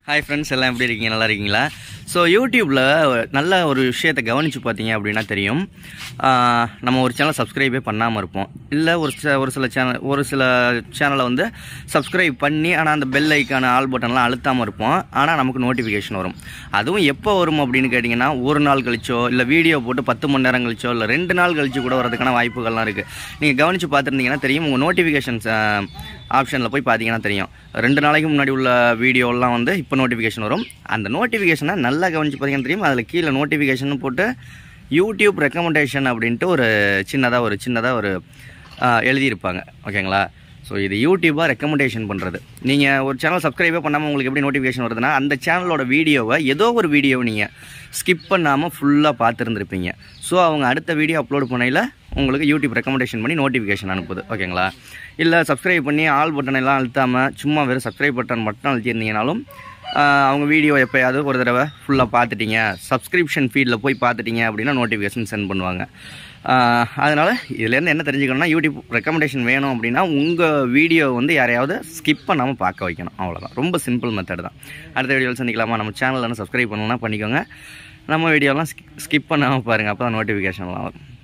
hi friends எல்லாம் எப்படி இருக்கீங்க நல்லா இருக்கீங்களா ஸோ யூடியூப்பில் நல்ல ஒரு விஷயத்தை கவனித்து பார்த்தீங்க அப்படின்னா தெரியும் ஆஹ் நம்ம ஒரு சேனல் சப்ஸ்கிரைபே பண்ணாமல் இருப்போம் இல்லை ஒரு சில ஒரு சில சேனல் ஒரு சில சேனலை வந்து சப்ஸ்கிரைப் பண்ணி ஆனால் அந்த பெல் ஐக்கான ஆல் பட்டன்லாம் அழுத்தாமல் இருப்போம் ஆனால் நமக்கு நோட்டிஃபிகேஷன் வரும் அதுவும் எப்போ வரும் அப்படின்னு கேட்டிங்கன்னா ஒரு நாள் கழிச்சோ இல்லை வீடியோ போட்டு பத்து மணி நேரம் கழிச்சோ இல்லை ரெண்டு நாள் கழிச்சு கூட வரதுக்கான வாய்ப்புகள்லாம் இருக்குது நீங்கள் கவனித்து பார்த்துருந்தீங்கன்னா தெரியும் உங்கள் நோட்டிஃபிகேஷன்ஸ் ஆப்ஷனில் போய் பார்த்தீங்கன்னா தெரியும் ரெண்டு நாளைக்கு முன்னாடி உள்ள வீடியோலாம் வந்து இப்போ நோட்டிஃபிகேஷன் வரும் அந்த நோட்டிஃபிகேஷனை நல்லா கவனித்து பார்த்தீங்கன்னா தெரியும் அதில் கீழே நோட்டிஃபிகேஷன் போட்டு யூடியூப் ரெக்கமெண்டேஷன் அப்படின்ட்டு ஒரு சின்னதாக ஒரு சின்னதாக ஒரு ஆ, எழுதியிருப்பாங்க ஓகேங்களா ஸோ இது யூடியூபாக ரெக்கமெண்டேஷன் பண்ணுறது நீங்கள் ஒரு சேனல் சப்ஸ்கிரைபே பண்ணாமல் உங்களுக்கு எப்படி நோட்டிஃபிகேஷன் வருதுன்னா அந்த சேனலோட வீடியோவை ஏதோ ஒரு வீடியோவை நீங்கள் ஸ்கிப் பண்ணாமல் ஃபுல்லாக பார்த்துருந்துருப்பீங்க ஸோ அவங்க அடுத்த வீடியோ அப்லோட் பண்ணையில் உங்களுக்கு யூடியூப் ரெக்கமெண்டேஷன் பண்ணி நோட்டிஃபிகேஷன் அனுப்புது ஓகேங்களா இல்லை சப்ஸ்கிரைப் பண்ணி ஆல் பட்டன் எல்லாம் அழுத்தாமல் சும்மா வெறும் சப்ஸ்கிரைப் பட்டன் மட்டும் அழுத்தியிருந்தீங்கனாலும் ஆஹ், அவங்க வீடியோ எப்போயாவது ஒரு தடவை ஃபுல்லாக பார்த்துட்டீங்க சப்ஸ்கிரிப்ஷன் ஃபீல்டில் போய் பார்த்துட்டீங்க அப்படின்னா நோட்டிஃபிகேஷன் சென்ட் பண்ணுவாங்க அதனால் இதுலேருந்து என்ன தெரிஞ்சுக்கணும்னா யூடியூப் ரெக்கமெண்டேஷன் வேணும் அப்படின்னா உங்கள் வீடியோ வந்து யாரையாவது ஸ்கிப் பண்ணாமல் பார்க்க வைக்கணும் அவ்வளோதான் ரொம்ப சிம்பிள் மெத்தட் தான் அடுத்த வீடியோவில் சந்திக்கலாமா நம்ம சேனலில் சப்ஸ்கிரைப் பண்ணணும்னா பண்ணிக்கோங்க நம்ம வீடியோலாம் ஸ்கிப் பண்ணாமல் பாருங்கள் அப்போ தான் நோட்டிஃபிகேஷன்லாம் வரும்